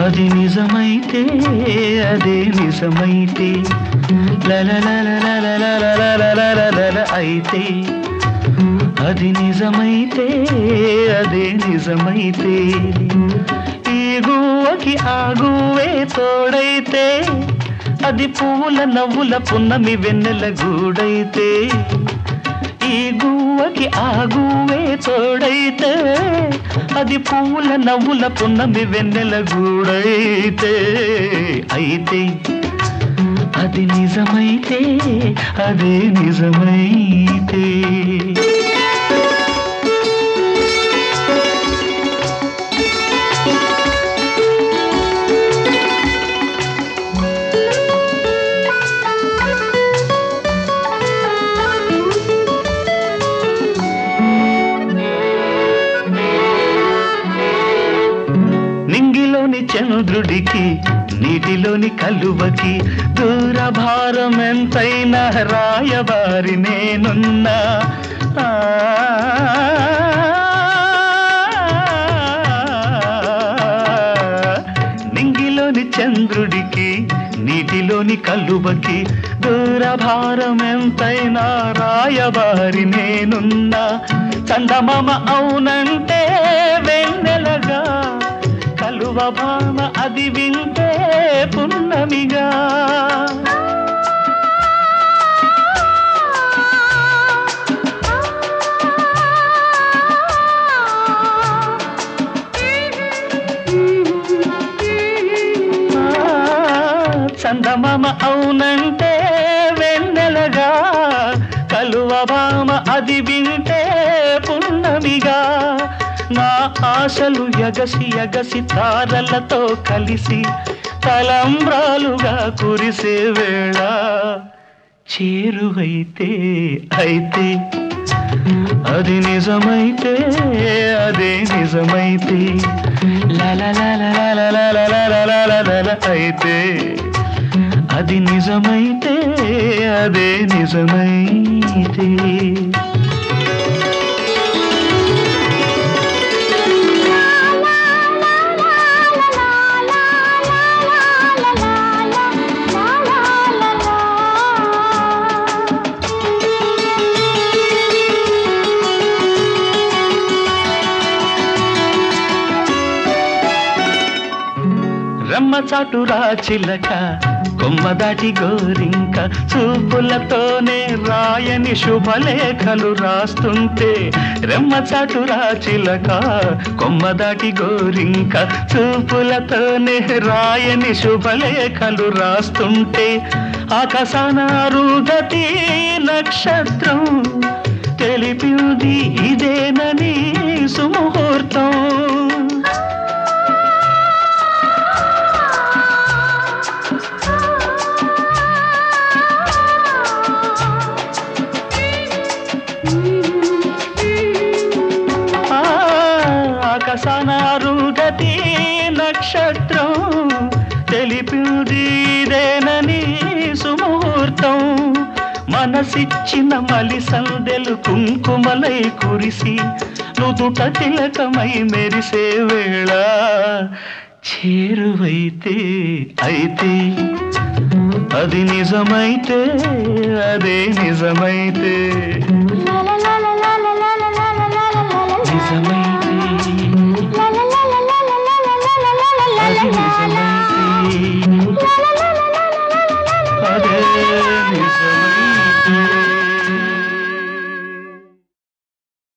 అది నిజమైతే అదే నిజమైతే లలలలలలలలలలలలల అయితే అది నిజమైతే అదే నిజమైతే ఈ గువ్వకి ఆ గువ్వే తోడైతే అది పువ్వుల నవ్వుల పున్నమి వెన్నెల గూడైతే ఈ గువ్వకి ఆ గువ్వే తోడైతే అది పువ్వుల నవ్వుల పున్నమి వెన్నెల గూడైతే అయితే అది నిజమైతే అదే నిజమైతే నింగిలోని చంద్రుడికి నీటిలోని కలువకి దూర భారం ఎంతైనా రాయబారి నేనున్నా ఆ, నింగిలోని చంద్రుడికి నీటిలోని కలువకి దూర భారం ఎంతైనా రాయబారి నేనున్నా చందమామ అవునంటే వెన్నెలగా కలువ భామ అది వింటే పున్నమిగా ఆ, చందమామ అవునంటే వెన్నెలగా కలువ భామ అది వింటే పున్నమిగా నా ఆశలు ఎగసి ఎగసి తారలతో కలిసి తలంబ్రాలుగా కురిసే వేళ చేరువైతే అయితే అది నిజమైతే అదే నిజమైతే లలలలలలలలలలలలల అయితే అది నిజమైతే అదే నిజమైతే రమ్మ చాటురా చిలక కొమ్మ దాటి గోరింక చూపులతోనే రాయని శుభలేఖలు రాస్తుంటే రెమ్మ చాటురా చిలక కొమ్మ దాటి గోరింక చూపులతోనే రాయని శుభలేఖలు రాస్తుంటే ఆకాశాన రుగతి నక్షత్రం తెలిపింది ఇదేనని సుముహూర్తం ఆ, ఆకాశాన రుగతి నక్షత్రం తెలిపింది ఇదేనని సుముహూర్తం మనసిచ్చిన మలి సందెలు కుంకుమలై కురిసి నుదుట తిలకమై మెరిసే వేళ చేరువైతే అయితే అది నిజమైతే అదే నిజమైతే నిజమైతే అది నిజమైతే అదే నిజమైతే